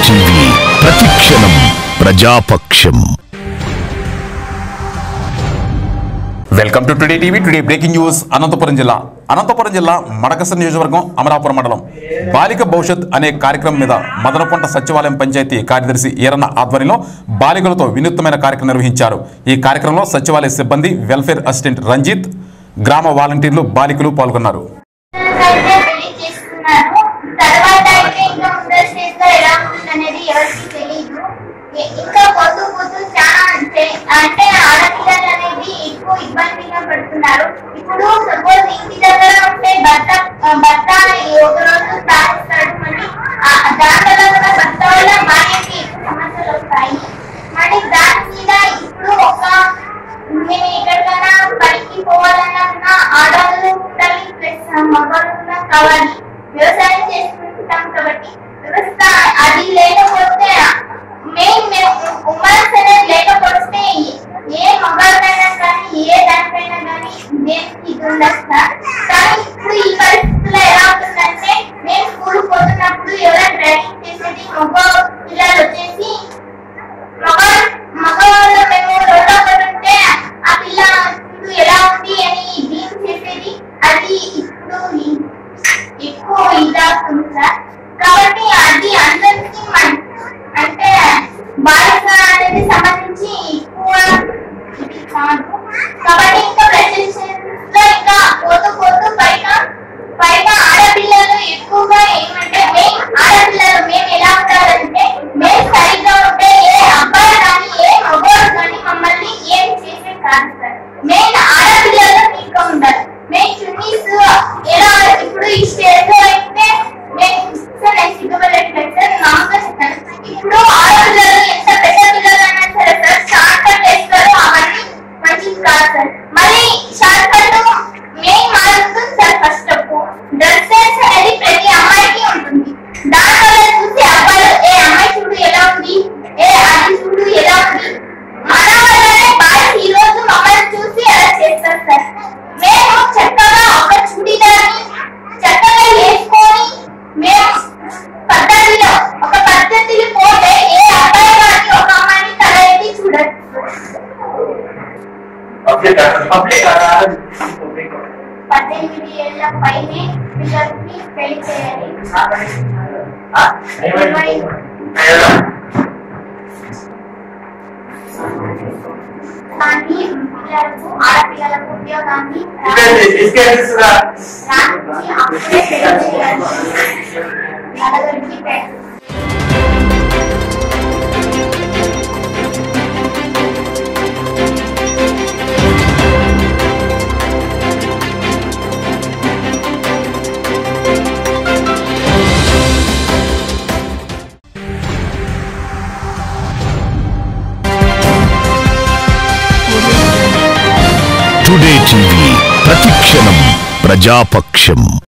TV ప్రతిక్షణం ప్రజాపక్షం welcome to today TV today breaking news Anantapuram జిల్లా అనంతపురం జిల్లా మడకస నియోజకవర్గం అమరాపురం మండలం బాలిక భవిష్యత్ అనే కార్యక్రమం మీద మదనకొంట సచివాలయం పంచాయతీ కార్యదర్శి ఈరన్న ఆధ్వర్యంలో బాలికలతో వినూత్నమైన కార్యక్రమం నిర్వహించారు ఈ కార్యక్రమంలో సచివాలయ సిబ్బంది వెల్ఫేర్ అసిస్టెంట్ రంజిత్ గ్రామ వాలంటీర్లు బాలికలు పాల్గొన్నారు అయితే పెళ్లి చేసుకున్నారు తర్వాత అయితే ఇంకా ముందర స్టేజ్ లో ఎలా ఉంటుంది అనేది ఎవరికి తెలియదు ఇ- ఇంకా పొద్దు పొద్దు చాలా అంటే అంటే ఆడపిల్లలు అనేది ఎక్కువ ఇబ్బందిగా పడుతున్నారు ఇప్పుడు సపోజ్ ఇంటి దగ్గర ఉంటే భర్త ఆ, భర్త ఒక రోజు తాగిస్తాడు మళ్ళీ ఆ- దాని వల్ల కూడా భర్త వల్ల భార్యకి ఎక్కువ సమస్యలు వస్తాయి మళ్ళీ దాని మీద ఇప్పుడు ఒక మేము ఎక్కడికైనా పనికి పోవాలన్నా కూడా ఆడవాళ్ళు ఉండాలి ప్లస్ మగవాళ్ళు కూడా కావాలి వ్యవసాయం చేసుకుంటాం కాబట్టి వ్యవస్థ అది లేకపోతే మెయిన్ మేము ఉమెన్స్ అనేది లేకపోతే ఏ మగవాళ్ళైనా కానీ ఏ దానికైనా కానీ దేనికి ఇది ఉండదు సార్ కానీ ఇప్పుడు ఈ పరిస్థితుల్లో ఎలా ఉంటుందంటే మేము స్కూల్ పోతున్నప్పుడు ఎవరైనా ట్రైనింగ్ చేసేది మగ పిల్లలు వచ్చేసి మగ- మగవాళ్ళు మేము రోడ్లో పడుంటే ఆ పిల్ల ఇప్పుడు ఎలా ఉంది అని డీల్ చేసేది అది ఇప్పుడు ఇ- ఎక్కువ ఇదవుతుంది సార్ కాబట్టి అది అందరికీ మన- అంటే బాలిక అనేది సంబంధించి ఎక్కువ ఇది కాదు కాబట్టి ఇంకా ప్రెసెంటేషన్స్ లో ఇంకా పోతూ పోతూ పైన పైన ఆడపిల్లలు ఎక్కువగా ఏమంటే మెయిన్ ఆడపిల్లలు మేము ఎలా ఉంటారంటే మేము సరిగ్గా ఉంటే ఏ అబ్బాయి కానీ ఏ మగవాడు కానీ మమ్మల్ని ఏం చేసే కాదు సార్ మెయిన్ ఆడపిల్లలు ఇంకా ఉండాలి మెయిన్ చున్నీస్ ఎలా ఇప్పుడు ఈ స్టేజ్ లో అయితే నేను సార్ నేను సిగ్గుపడట్లేదు సార్ నామగా చెప్తాను ఇప్పుడు ఆడపిల్లలు ఎంత పెద్ద పిల్లలు అయినా సరే సార్ షార్ట్ కట్ వేస్తారు అవన్నీ మంచిది కాదు సార్ మళ్ళీ షార్ట్ కట్ మెయిన్ మారుతుంది సార్ ఫస్ట్ డ్రెస్ సెన్స్ అనేది ప్రతి అమ్మాయికి ఉంటుంది దానివల్ల చూసి అబ్బాయిలు ఏ అమ్మాయి చూడు ఎలా ఉంది ఏ అది చూడు ఎలా ఉంది మన వల్లనే బాయ్స్ ఈ రోజు మమ్మల్ని చూసి అలా చేస్తారు సార్ మేము చక్కగా ఒక చుడిదార్ని చక్కగా వేసుకొని మేము పద్ధతిలో ఒక పద్ధతిలో పోతే ఏ అబ్బాయి కానీ ఒక అమ్మాయిని తల ఎత్తి చూడదు పబ్లిక్ పబ్లిక్ పద్దెనిమిది ఏళ్ల పైనే పిల్లల్ని పెళ్లి చేయాలి కానీ పిల్లలకు ఆడపిల్లలకు ఉద్యోగాన్ని రానిచ్చి అప్పుడే పెళ్లి చేయాలి నలుగురికి పెళ్లి టుడే టీవీ ప్రతిక్షణం ప్రజాపక్షం